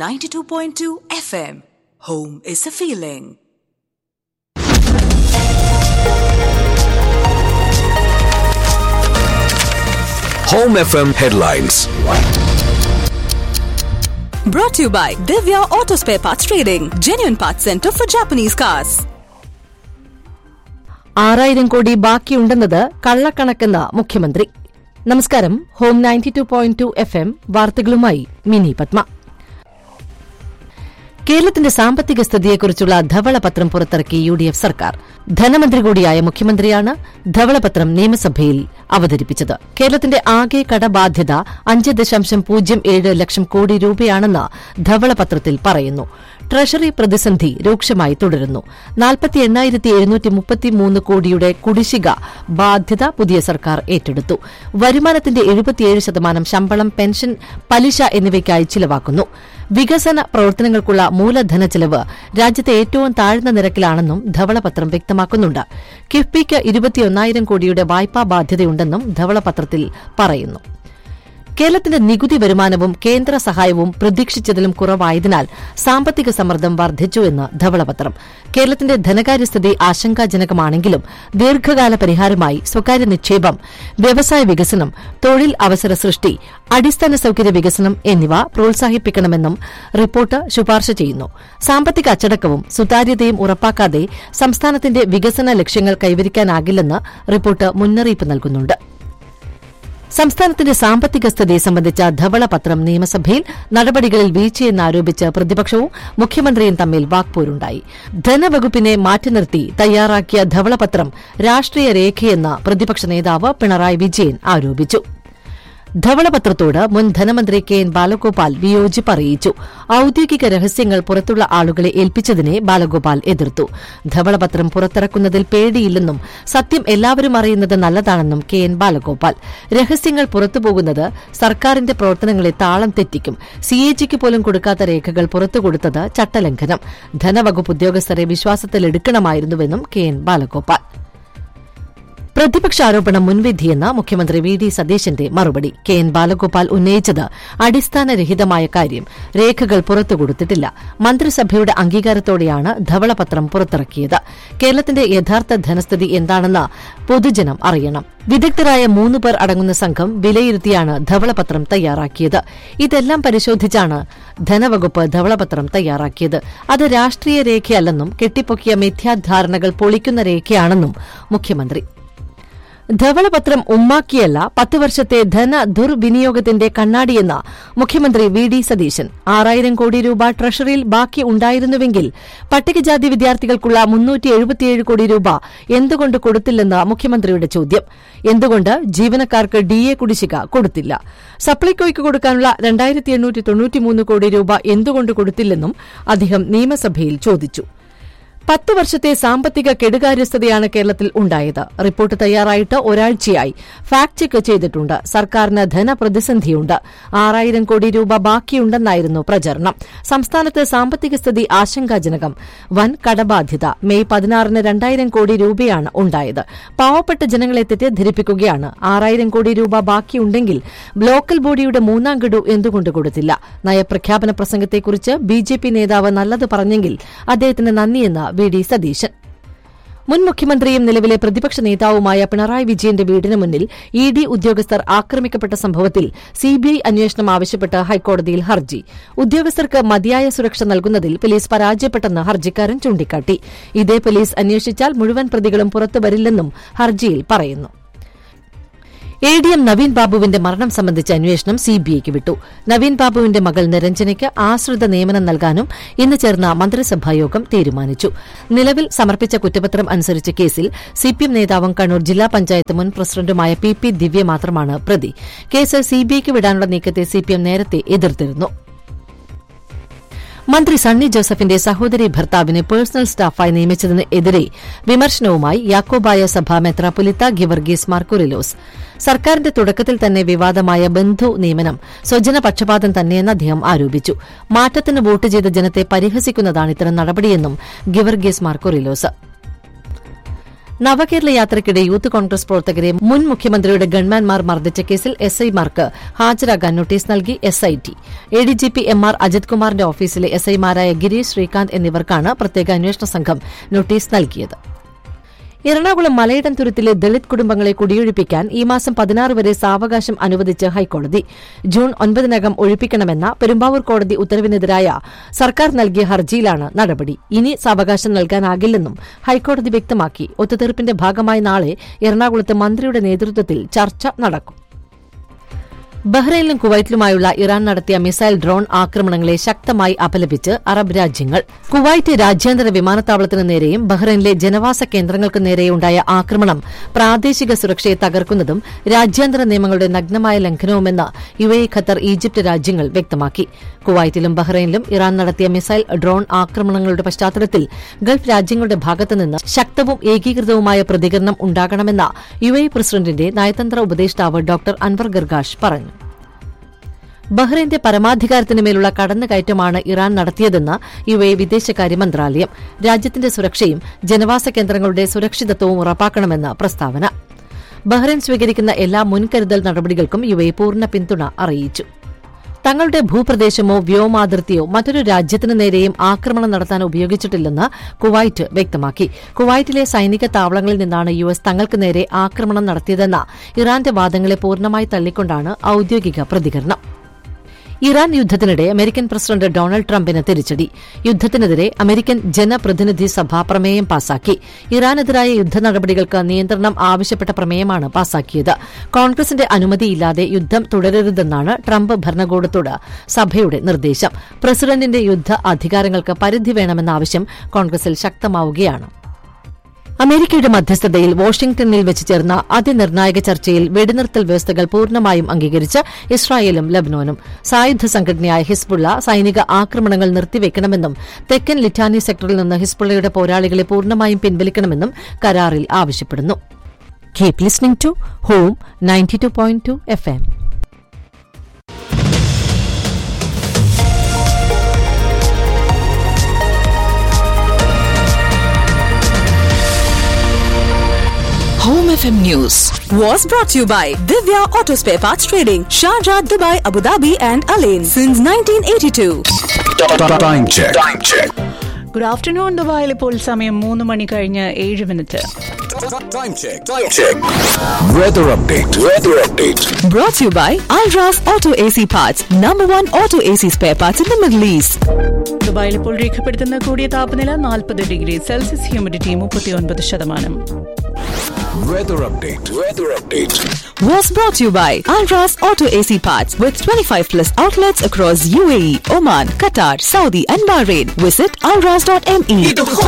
92.2 FM. Home is a feeling. Home FM headlines. Brought to you by Divya Auto Spare Parts Trading, genuine parts center for Japanese cars. ആറായിരം കോടി ബാക്കിയുണ്ടെന്നത് കള്ളക്കണക്കെന്ന മുഖ്യമന്ത്രി നമസ്കാരം home ninety two point two F M വാർത്തകളുമായി മിനി പത്മ കേരളത്തിന്റെ സാമ്പത്തിക സ്ഥിതിയെക്കുറിച്ചുള്ള ധവളപത്രം പുറത്തിറക്കി U D F സർക്കാർ ധനമന്ത്രി കൂടിയായ മുഖ്യമന്ത്രിയാണ് ധവളപത്രം നിയമസഭയിൽ അവതരിപ്പിച്ചത് കേരളത്തിന്റെ ആകെ കടബാധ്യത അഞ്ച് ദശാംശം പൂജ്യം ഏഴ് ലക്ഷം കോടി രൂപയാണെന്ന് ധവളപത്രത്തിൽ പറയുന്നു ട്രഷറി പ്രതിസന്ധി രൂക്ഷമായി തുടരുന്നു നാൽപ്പത്തി എണ്ണായിരത്തി എഴുന്നൂറ്റി മുപ്പത്തിമൂന്ന് കോടിയുടെ കുടിശ്ശിക ബാധ്യത പുതിയ സർക്കാർ ഏറ്റെടുത്തു വരുമാനത്തിന്റെ എഴുപത്തിയേഴ് ശതമാനം ശമ്പളം പെൻഷൻ പലിശ എന്നിവയ്ക്കായി ചിലവാക്കുന്നു വികസന പ്രവർത്തനങ്ങൾക്കുള്ള മൂലധന ചെലവ് രാജ്യത്തെ ഏറ്റവും താഴ്ന്ന നിരക്കിലാണെന്നും ധവളപത്രം വ്യക്തമാക്കുന്നുണ്ട് കിഫ്ബിക്ക് ഇരുപത്തിയൊന്നായിരം കോടിയുടെ വായ്പാ ബാധ്യതയുണ്ടെന്നും ധവളപത്രത്തിൽ പറയുന്നു കേരളത്തിന്റെ നികുതി വരുമാനവും കേന്ദ്ര സഹായവും പ്രതീക്ഷിച്ചതിലും കുറവായതിനാൽ സാമ്പത്തിക സമ്മർദ്ദം വർദ്ധിച്ചുവെന്ന് ധവളപത്രം കേരളത്തിന്റെ ധനകാര്യസ്ഥിതി ആശങ്കാജനകമാണെങ്കിലും ദീർഘകാല പരിഹാരമായി സ്വകാര്യ നിക്ഷേപം വ്യവസായ വികസനം തൊഴിൽ അവസര സൃഷ്ടി അടിസ്ഥാന സൌകര്യ വികസനം എന്നിവ പ്രോത്സാഹിപ്പിക്കണമെന്നും റിപ്പോർട്ട് ശുപാർശ ചെയ്യുന്നു സാമ്പത്തിക അച്ചടക്കവും സുതാര്യതയും ഉറപ്പാക്കാതെ സംസ്ഥാനത്തിന്റെ വികസന ലക്ഷ്യങ്ങൾ കൈവരിക്കാനാകില്ലെന്ന് റിപ്പോർട്ട് മുന്നറിയിപ്പ് നൽകുന്നുണ്ട് സംസ്ഥാനത്തിന്റെ സാമ്പത്തിക സ്ഥിതി സംബന്ധിച്ച ധവളപത്രം നിയമസഭയിൽ നടപടികളിൽ വീഴ്ചയെന്നാരോപിച്ച് പ്രതിപക്ഷവും മുഖ്യമന്ത്രിയും തമ്മിൽ വാക്പോരുണ്ടായി ധനവകുപ്പിനെ മാറ്റി നിർത്തി തയ്യാറാക്കിയ ധവളപത്രം രാഷ്ട്രീയ രേഖയെന്ന് പ്രതിപക്ഷ നേതാവ് പിണറായി വിജയൻ ആരോപിച്ചു ധവളപത്രത്തോട് മുൻ ധനമന്ത്രി കെ എൻ ബാലഗോപാൽ വിയോജിപ്പ് അറിയിച്ചു ഔദ്യോഗിക രഹസ്യങ്ങൾ പുറത്തുള്ള ആളുകളെ ഏൽപ്പിച്ചതിനെ ബാലഗോപാൽ എതിർത്തു ധവളപത്രം പുറത്തിറക്കുന്നതിൽ പേടിയില്ലെന്നും സത്യം എല്ലാവരും അറിയുന്നത് നല്ലതാണെന്നും കെ എൻ ബാലഗോപാൽ രഹസ്യങ്ങൾ പുറത്തുപോകുന്നത് സർക്കാരിന്റെ പ്രവർത്തനങ്ങളെ താളം തെറ്റിക്കും സിഎജിക്ക് പോലും കൊടുക്കാത്ത രേഖകൾ പുറത്തുകൊടുത്തത് ചട്ടലംഘനം ധനവകുപ്പ് ഉദ്യോഗസ്ഥരെ വിശ്വാസത്തിലെടുക്കണമായിരുന്നുവെന്നും കെ എൻ ബാലഗോപാൽ പ്രതിപക്ഷ ആരോപണം മുൻവിധിയെന്ന മുഖ്യമന്ത്രി വി ഡി സതീശന്റെ മറുപടി കെ എൻ ബാലഗോപാൽ ഉന്നയിച്ചത് അടിസ്ഥാനരഹിതമായ കാര്യം രേഖകൾ പുറത്തുകൊടുത്തിട്ടില്ല മന്ത്രിസഭയുടെ അംഗീകാരത്തോടെയാണ് ധവളപത്രം പുറത്തിറക്കിയത് കേരളത്തിന്റെ യഥാർത്ഥ ധനസ്ഥിതി എന്താണെന്ന് പൊതുജനം അറിയണം വിദഗ്ധരായ മൂന്ന് പേർ അടങ്ങുന്ന സംഘം വിലയിരുത്തിയാണ് ധവളപത്രം തയ്യാറാക്കിയത് ഇതെല്ലാം പരിശോധിച്ചാണ് ധനവകുപ്പ് ധവളപത്രം തയ്യാറാക്കിയത് അത് രാഷ്ട്രീയ രേഖയല്ലെന്നും കെട്ടിപ്പൊക്കിയ മിഥ്യാധാരണകൾ പൊളിക്കുന്ന രേഖയാണെന്നും മുഖ്യമന്ത്രി ധവളപത്രം ഉമ്മാക്കിയല്ല പത്ത് വർഷത്തെ ധന ദുർവിനിയോഗത്തിന്റെ കണ്ണാടിയെന്ന മുഖ്യമന്ത്രി വി ഡി സതീശൻ ആറായിരം കോടി രൂപ ട്രഷറിയിൽ ബാക്കി ഉണ്ടായിരുന്നുവെങ്കിൽ പട്ടികജാതി വിദ്യാർത്ഥികൾക്കുള്ള മുന്നൂറ്റി എഴുപത്തിയേഴ് കോടി രൂപ എന്തുകൊണ്ട് കൊടുത്തില്ലെന്ന് മുഖ്യമന്ത്രിയുടെ ചോദ്യം എന്തുകൊണ്ട് ജീവനക്കാർക്ക് ഡിഎ കുടിശ്ശിക കൊടുത്തില്ല സപ്ലൈകോയ്ക്ക് കൊടുക്കാനുള്ള രണ്ടായിരത്തി എണ്ണൂറ്റി തൊണ്ണൂറ്റിമൂന്ന് കോടി രൂപ എന്തുകൊണ്ട് കൊടുത്തില്ലെന്നും അദ്ദേഹം നിയമസഭയിൽ ചോദിച്ചു പത്ത് വർഷത്തെ സാമ്പത്തിക കെടുകാര്യസ്ഥതയാണ് കേരളത്തിൽ ഉണ്ടായത് റിപ്പോർട്ട് തയ്യാറായിട്ട് ഒരാഴ്ചയായി ഫാക്ട് ചെക്ക് ചെയ്തിട്ടുണ്ട് സർക്കാരിന് ധനപ്രതിസന്ധിയുണ്ട് ആറായിരം കോടി രൂപ ബാക്കിയുണ്ടെന്നായിരുന്നു പ്രചരണം സംസ്ഥാനത്ത് സാമ്പത്തിക സ്ഥിതി ആശങ്കാജനകം വൻ കടബാധ്യത മെയ് പതിനാറിന് രണ്ടായിരം കോടി രൂപയാണ് ഉണ്ടായത് പാവപ്പെട്ട ജനങ്ങളെ തെറ്റിദ്ധരിപ്പിക്കുകയാണ് ആറായിരം കോടി രൂപ ബാക്കിയുണ്ടെങ്കിൽ ലോക്കൽ ബോഡിയുടെ മൂന്നാം ഗഡു എന്തുകൊണ്ട് കൊടുത്തില്ല നയപ്രഖ്യാപന പ്രസംഗത്തെക്കുറിച്ച് ബിജെപി നേതാവ് നല്ലത് പറഞ്ഞെങ്കിൽ അദ്ദേഹത്തിന് നന്ദിയെന്ന് വി ഡി സതീശൻ മുൻ മുഖ്യമന്ത്രിയും നിലവിലെ പ്രതിപക്ഷ നേതാവുമായ പിണറായി വിജയന്റെ വീടിന് മുന്നിൽ ഇ ഡി ഉദ്യോഗസ്ഥർ ആക്രമിക്കപ്പെട്ട സംഭവത്തിൽ സിബിഐ അന്വേഷണം ആവശ്യപ്പെട്ട് ഹൈക്കോടതിയിൽ ഹർജി ഉദ്യോഗസ്ഥർക്ക് മതിയായ സുരക്ഷ നൽകുന്നതിൽ പോലീസ് പരാജയപ്പെട്ടെന്ന് ഹർജിക്കാരൻ ചൂണ്ടിക്കാട്ടി ഇതേ പോലീസ് അന്വേഷിച്ചാൽ മുഴുവൻ പ്രതികളും പുറത്തുവരില്ലെന്നും ഹർജിയിൽ പറയുന്നു എ ഡി എം നവീൻ ബാബുവിന്റെ മരണം സംബന്ധിച്ച അന്വേഷണം സിബിഐക്ക് വിട്ടു നവീൻ ബാബുവിന്റെ മകൾ നിരഞ്ജനയ്ക്ക് ആശ്രിത നിയമനം നൽകാനും ഇന്ന് ചേർന്ന മന്ത്രിസഭായോഗം തീരുമാനിച്ചു നിലവിൽ സമർപ്പിച്ച കുറ്റപത്രം അനുസരിച്ച് കേസിൽ സിപിഎം നേതാവും കണ്ണൂർ ജില്ലാ പഞ്ചായത്ത് മുൻ പ്രസിഡന്റുമായ പി പി ദിവ്യ മാത്രമാണ് പ്രതി കേസ് സിബിഐക്ക് വിടാനുള്ള നീക്കത്തെ സിപിഎം നേരത്തെ എതിർത്തിരുന്നു മന്ത്രി സണ്ണി ജോസഫിന്റെ സഹോദരി ഭർത്താവിനെ പേഴ്സണൽ സ്റ്റാഫായി നിയമിച്ചതിന് എതിരെ വിമർശനവുമായി യാക്കോബായ സഭ മെത്രാപൊലിത്ത ഗിവർഗീസ് മാർക്കുറിലോസ് സർക്കാരിന്റെ തുടക്കത്തിൽ തന്നെ വിവാദമായ ബന്ധു നിയമനം സ്വജന പക്ഷപാതം തന്നെയെന്ന് അദ്ദേഹം ആരോപിച്ചു മാറ്റത്തിന് വോട്ട് ചെയ്ത ജനത്തെ പരിഹസിക്കുന്നതാണ് ഇത്തരം നടപടിയെന്നും ഗിവർഗീസ് മാർക്കുറിലോസ് നവകേരള യാത്രയ്ക്കിടെ യൂത്ത് കോൺഗ്രസ് പ്രവർത്തകരെ മുൻ മുഖ്യമന്ത്രിയുടെ ഗൺമാൻമാർ മർദ്ദിച്ച കേസിൽ എസ് ഐമാർക്ക് ഹാജരാകാൻ നോട്ടീസ് നൽകി S I T A D G P M R Ajith കുമാറിന്റെ ഓഫീസിലെ എസ് ഐമാരായ ഗിരീഷ് ശ്രീകാന്ത് എന്നിവർക്കാണ് പ്രത്യേക അന്വേഷണ സംഘം നോട്ടീസ് നൽകിയത് എറണാകുളം മലയിടം തുരുത്തിലെ ദളിത് കുടുംബങ്ങളെ കുടിയൊഴിപ്പിക്കാൻ ഈ മാസം പതിനാറ് വരെ സാവകാശം അനുവദിച്ച് ഹൈക്കോടതി ജൂൺ ഒൻപതിനകം ഒഴിപ്പിക്കണമെന്ന പെരുമ്പാവൂർ കോടതി ഉത്തരവിനെതിരായ സർക്കാർ നൽകിയ ഹർജിയിലാണ് നടപടി ഇനി സാവകാശം നൽകാനാകില്ലെന്നും ഹൈക്കോടതി വ്യക്തമാക്കി ഒത്തുതീർപ്പിന്റെ ഭാഗമായി നാളെ എറണാകുളത്ത് മന്ത്രിയുടെ നേതൃത്വത്തിൽ ചർച്ച നടക്കും ബഹ്റൈനിലും കുവൈറ്റിലുമായുള്ള ഇറാൻ നടത്തിയ മിസൈൽ ഡ്രോൺ ആക്രമണങ്ങളെ ശക്തമായി അപലപിച്ച് അറബ് രാജ്യങ്ങൾ കുവൈറ്റ് രാജ്യാന്തര വിമാനത്താവളത്തിന് നേരെയും ബഹ്റൈനിലെ ജനവാസ കേന്ദ്രങ്ങൾക്ക് നേരെയുണ്ടായ ആക്രമണം പ്രാദേശിക സുരക്ഷയെ തകർക്കുന്നതും രാജ്യാന്തര നിയമങ്ങളുടെ നഗ്നമായ ലംഘനവുമെന്ന് യു എ ഖത്തർ ഈജിപ്ത് രാജ്യങ്ങൾ വ്യക്തമാക്കി കുവൈറ്റിലും ബഹ്റൈനിലും ഇറാൻ നടത്തിയ മിസൈൽ ഡ്രോൺ ആക്രമണങ്ങളുടെ പശ്ചാത്തലത്തിൽ ഗൾഫ് രാജ്യങ്ങളുടെ ഭാഗത്തുനിന്ന് ശക്തവും ഏകീകൃതവുമായ പ്രതികരണം ഉണ്ടാകണമെന്ന യു എ പ്രസിഡന്റിന്റെ നയതന്ത്ര ഉപദേഷ്ടാവ് ഡോക്ടർ അൻവർ ഗർഗാഷ് പറഞ്ഞു ബഹ്റൈന്റെ പരമാധികാരത്തിന് മേലുള്ള കടന്നുകയറ്റമാണ് ഇറാൻ നടത്തിയതെന്ന് യു എ വിദേശകാര്യ മന്ത്രാലയം രാജ്യത്തിന്റെ സുരക്ഷയും ജനവാസ കേന്ദ്രങ്ങളുടെ സുരക്ഷിതത്വവും ഉറപ്പാക്കണമെന്ന് പ്രസ്താവന ബഹ്റൈൻ സ്വീകരിക്കുന്ന എല്ലാ മുൻകരുതൽ നടപടികൾക്കും യു എ പൂർണ്ണ പിന്തുണ അറിയിച്ചു തങ്ങളുടെ ഭൂപ്രദേശമോ വ്യോമാതിർത്തിയോ മറ്റൊരു രാജ്യത്തിനു നേരെയും ആക്രമണം നടത്താൻ ഉപയോഗിച്ചിട്ടില്ലെന്ന് കുവൈറ്റ് വ്യക്തമാക്കി കുവൈറ്റിലെ സൈനിക താവളങ്ങളിൽ നിന്നാണ് യു എസ് തങ്ങൾക്ക് നേരെ ആക്രമണം നടത്തിയതെന്ന ഇറാന്റെ വാദങ്ങളെ പൂർണ്ണമായി തള്ളിക്കൊണ്ടാണ് ഔദ്യോഗിക പ്രതികരണം ഇറാൻ യുദ്ധത്തിനിടെ അമേരിക്കൻ പ്രസിഡന്റ് ഡൊണാൾഡ് ട്രംപിന് തിരിച്ചടി യുദ്ധത്തിനെതിരെ അമേരിക്കൻ ജനപ്രതിനിധി സഭ പ്രമേയം പാസാക്കി ഇറാനെതിരായ യുദ്ധ നടപടികൾക്ക് നിയന്ത്രണം ആവശ്യപ്പെട്ട പ്രമേയമാണ് പാസാക്കിയത് കോൺഗ്രസിന്റെ അനുമതിയില്ലാതെ യുദ്ധം തുടരരുതെന്നാണ് ട്രംപ് ഭരണകൂടത്തോട് സഭയുടെ നിർദ്ദേശം പ്രസിഡന്റിന്റെ യുദ്ധ അധികാരങ്ങൾക്ക് പരിധി വേണമെന്ന ആവശ്യം കോൺഗ്രസിൽ ശക്തമാവുകയാണ് അമേരിക്കയുടെ മധ്യസ്ഥതയിൽ വാഷിംഗ്ടണിൽ വെച്ച് ചേർന്ന അതിനിർണായക ചർച്ചയിൽ വെടിനിർത്തൽ വ്യവസ്ഥകൾ പൂർണ്ണമായും അംഗീകരിച്ച് ഇസ്രായേലും ലബനോനും സായുധ സംഘടനയായ ഹിസ്ബുള്ള സൈനിക ആക്രമണങ്ങൾ നിർത്തിവെക്കണമെന്നും തെക്കൻ ലിറ്റാനി സെക്ടറിൽ നിന്ന് ഹിസ്ബുള്ളയുടെ പോരാളികളെ പൂർണ്ണമായും പിൻവലിക്കണമെന്നും കരാറിൽ ആവശ്യപ്പെടുന്നു keep listening to home ninety two point two F M Home FM News was brought to you by Divya Auto Spare Parts Trading, Sharjah, Dubai, Abu Dhabi, and Alain since 1982. Time check. Time check. Good afternoon ദുബായിൽ ഇപ്പോൾ സമയം മൂന്ന് മണി കഴിഞ്ഞ് ഏഴ് minute Time check. Time check. Weather update. Weather update. Brought to you by Alras Auto AC Parts, number one auto AC spare parts in the Middle East. ദുബായിൽ ഇപ്പോൾ രേഖപ്പെടുത്തുന്ന കൂടിയ താപനില നാൽപ്പത് ഡിഗ്രി സെൽഷ്യസ് ഹ്യൂമിഡിറ്റി മുപ്പത്തിയൊൻപത് ശതമാനം Weather update. Weather update. Was brought to you by Alras Auto AC Parts with 25 plus outlets across UAE, Oman, Qatar, Saudi, and Bahrain. Visit alras.me.